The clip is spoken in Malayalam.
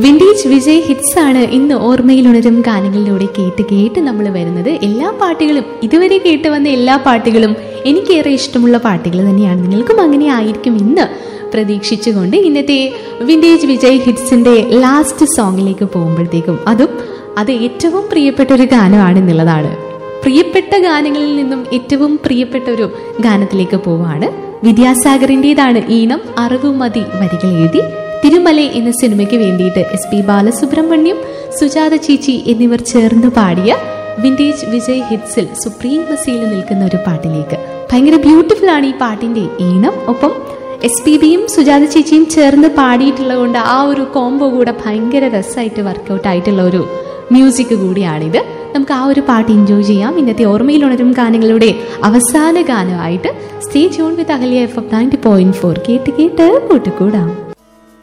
വിൻറ്റേജ് വിജയ് ഹിറ്റ്സ് ആണ് ഇന്ന് ഓർമ്മയിലുണരും ഗാനങ്ങളിലൂടെ കേട്ട് കേട്ട് നമ്മൾ വരുന്നത് എല്ലാ പാട്ടുകളും ഇതുവരെ കേട്ട് വന്ന എല്ലാ പാട്ടുകളും എനിക്കേറെ ഇഷ്ടമുള്ള പാട്ടുകൾ തന്നെയാണ് നിങ്ങൾക്കും അങ്ങനെ ആയിരിക്കും ഇന്ന് പ്രതീക്ഷിച്ചുകൊണ്ട് ഇന്നത്തെ വിൻറ്റേജ് വിജയ് ഹിറ്റ്സിന്റെ ലാസ്റ്റ് സോങ്ങിലേക്ക് പോകുമ്പോഴത്തേക്കും അതും അത് ഏറ്റവും പ്രിയപ്പെട്ട ഒരു ഗാനമാണെന്നുള്ളതാണ് പ്രിയപ്പെട്ട ഗാനങ്ങളിൽ നിന്നും ഏറ്റവും പ്രിയപ്പെട്ട ഒരു ഗാനത്തിലേക്ക് പോവാണ് വിദ്യാസാഗറിൻ്റെതാണ് ഈണം അറിവുമതി വരികൾ എഴുതി തിരുമല എന്ന സിനിമയ്ക്ക് വേണ്ടിയിട്ട് എസ് പി ബാലസുബ്രഹ്മണ്യം സുജാത ചേച്ചി എന്നിവർ ചേർന്ന് പാടിയ വിൻറ്റേജ് വിജയ് ഹിറ്റ്സിൽ സുപ്രീമസിയിൽ നിൽക്കുന്ന ഒരു പാട്ടിലേക്ക് ഭയങ്കര ബ്യൂട്ടിഫുൾ ആണ് ഈ പാട്ടിന്റെ ഈണം ഒപ്പം എസ് പി ബിയും സുജാത ചേച്ചിയും ചേർന്ന് പാടിയിട്ടുള്ളത് കൊണ്ട് ആ ഒരു കോംബോ കൂടെ ഭയങ്കര രസമായിട്ട് വർക്കൗട്ട് ആയിട്ടുള്ള ഒരു മ്യൂസിക് കൂടിയാണിത് നമുക്ക് ആ ഒരു പാട്ട് എൻജോയ് ചെയ്യാം ഇന്നത്തെ ഓർമ്മയിൽ ഉണരും ഗാനങ്ങളുടെ അവസാന ഗാനമായിട്ട് stay John with Ahalya F M ninety point four കേട്ട് കേട്ട് കൂട്ടുകൂടാം